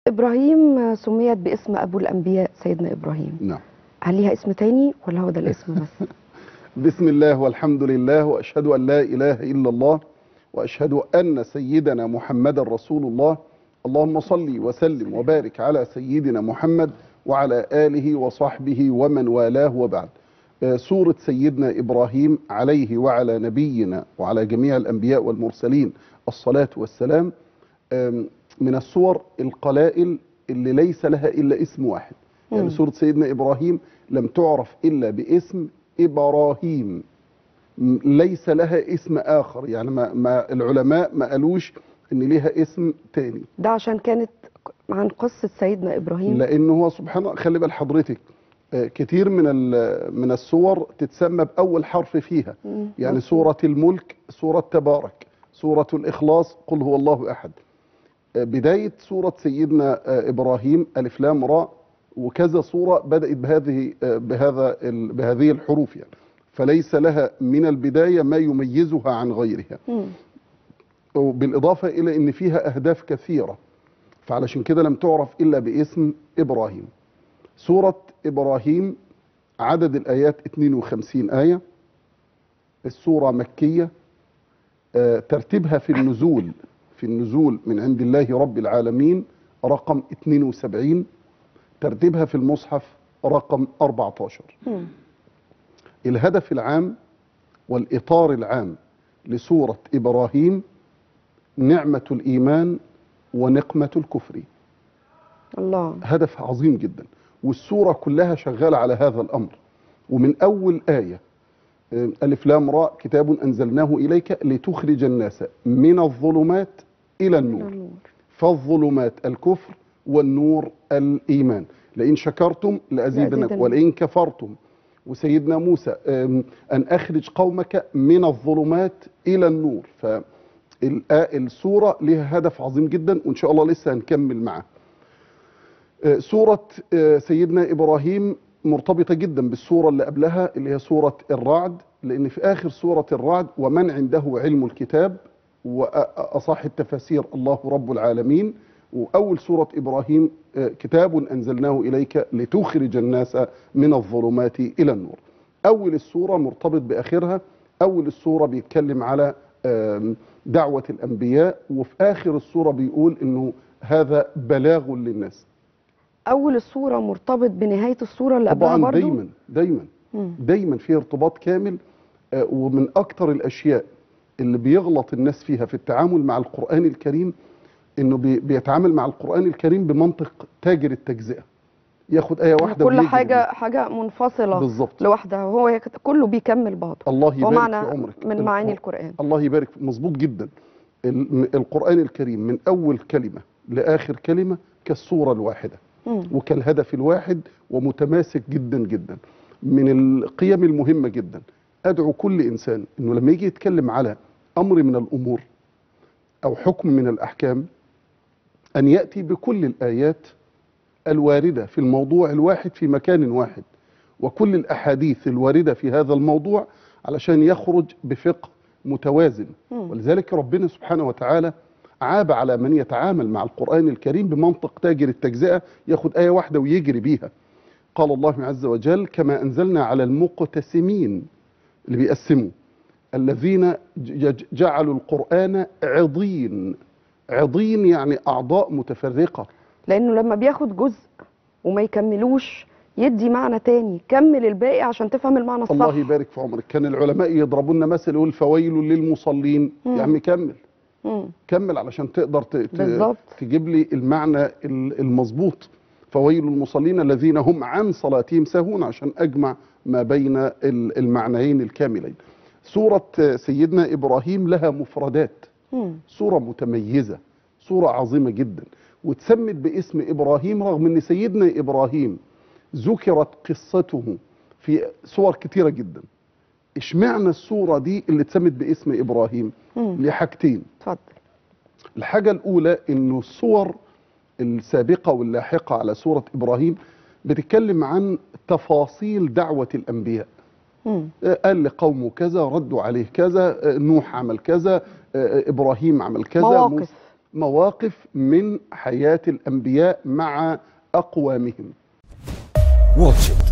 إبراهيم سميت باسم أبو الأنبياء سيدنا إبراهيم نعم هل ليها اسم تاني ولا هو ده الاسم بس؟ بسم الله والحمد لله واشهد ان لا اله الا الله واشهد ان سيدنا محمد رسول الله اللهم صل وسلم وبارك على سيدنا محمد وعلى اله وصحبه ومن والاه وبعد آه، سوره سيدنا ابراهيم عليه وعلى نبينا وعلى جميع الانبياء والمرسلين الصلاه والسلام آم، من الصور القلائل اللي ليس لها الا اسم واحد يعني مم. سوره سيدنا ابراهيم لم تعرف الا باسم ابراهيم م- ليس لها اسم اخر يعني ما, ما العلماء ما قالوش ان ليها اسم تاني ده عشان كانت عن قصة سيدنا إبراهيم لان هو سبحان الله خلي بال حضرتك آه، كتير من ال- من السور تتسمى باول حرف فيها مم. يعني سوره الملك سوره تبارك سوره الاخلاص قل هو الله احد آه، بدايه سوره سيدنا آه، ابراهيم الف لام را وكذا سوره بدات بهذه آه، بهذا ال- بهذه الحروف يعني فليس لها من البدايه ما يميزها عن غيرها مم. وبالإضافة إلى أن فيها أهداف كثيرة فعلشان كده لم تعرف إلا باسم إبراهيم سورة إبراهيم عدد الآيات 52 آية السورة مكية آه، ترتيبها في النزول في النزول من عند الله رب العالمين رقم 72 ترتيبها في المصحف رقم 14 مم. الهدف العام والإطار العام لسورة إبراهيم نعمة الإيمان ونقمة الكفر الله هدف عظيم جدا والسورة كلها شغالة على هذا الأمر ومن أول آية آه، ألف لام راء كتاب أنزلناه إليك لتخرج الناس من الظلمات إلى النور النور. فالظلمات الكفر والنور الإيمان لئن شكرتم لأزيدنكم لأزيدنكم. ولئن كفرتم وسيدنا موسى آم، أن أخرج قومك من الظلمات إلى النور فالسورة لها هدف عظيم جدا وإن شاء الله لسه هنكمل معه آه، سورة آه، سيدنا إبراهيم مرتبطة جدا بالسورة اللي قبلها اللي هي سورة الرعد لأن في آخر سورة الرعد ومن عنده علم الكتاب وأصح التفاسير الله رب العالمين وأول سورة إبراهيم آه، كتاب أنزلناه إليك لتخرج الناس من الظلمات إلى النور أول السورة مرتبط بآخرها أول السورة بيتكلم على آم، دعوة الأنبياء وفي آخر السورة بيقول إنه هذا بلاغ للناس أول الصورة مرتبط بنهاية الصورة اللي قبلها طبعا برضو دايما دايما مم. دايما في ارتباط كامل آه، ومن اكتر الاشياء اللي بيغلط الناس فيها في التعامل مع القران الكريم انه بي- بيتعامل مع القران الكريم بمنطق تاجر التجزئه ياخد ايه واحده كل ويجري حاجة بيها. حاجة منفصلة بالظبط لوحدها هو يك- كله بيكمل بعضه الله هو يبارك في معنى عمرك من معاني الق- القرآن الله يبارك في- مظبوط جدا ال- القران الكريم من اول كلمه لاخر كلمه كالصوره الواحده مم. وكالهدف الواحد ومتماسك جدا جدا من القيم المهمة جدا أدعو كل إنسان أنه لما يجي يتكلم على أمر من الأمور أو حكم من الأحكام أن يأتي بكل الآيات الواردة في الموضوع الواحد في مكان واحد وكل الأحاديث الواردة في هذا الموضوع علشان يخرج بفقه متوازن مم. ولذلك ربنا سبحانه وتعالى عاب على من يتعامل مع القرآن الكريم بمنطق تاجر التجزئة ياخد آية واحدة ويجري بيها قال الله عز وجل كما أنزلنا على المقتسمين اللي بيقسموا الذين ج- جعلوا القرآن عضين عضين يعني أعضاء متفرقة لأنه لما بياخد جزء وما يكملوش يدي معنى تاني كمل الباقي عشان تفهم المعنى الصح الله يبارك في عمرك كان العلماء يضربون مثل يقول فويل للمصلين مم. يا عم كمل مم. كمل علشان تقدر ت- ت- بالظبط. تجيب لي المعنى ال- المظبوط فويل المصلين الذين هم عن صلاتهم ساهون عشان اجمع ما بين ال- المعنيين الكاملين سورة سيدنا إبراهيم لها مفردات مم. سورة متميزة سورة عظيمة جدا وتسمت باسم إبراهيم رغم أن سيدنا إبراهيم ذكرت قصته في صور كتيرة جدا اشمعنى السورة دي اللي اتسمت باسم إبراهيم مم. لحاجتين اتفضل الحاجة الأولى إنه الصور السابقة واللاحقة على سورة إبراهيم بتتكلم عن تفاصيل دعوة الأنبياء مم. قال لقومه كذا ردوا عليه كذا نوح عمل كذا إبراهيم عمل كذا مواقف. موسى- مواقف من حياة الأنبياء مع أقوامهم واتش إت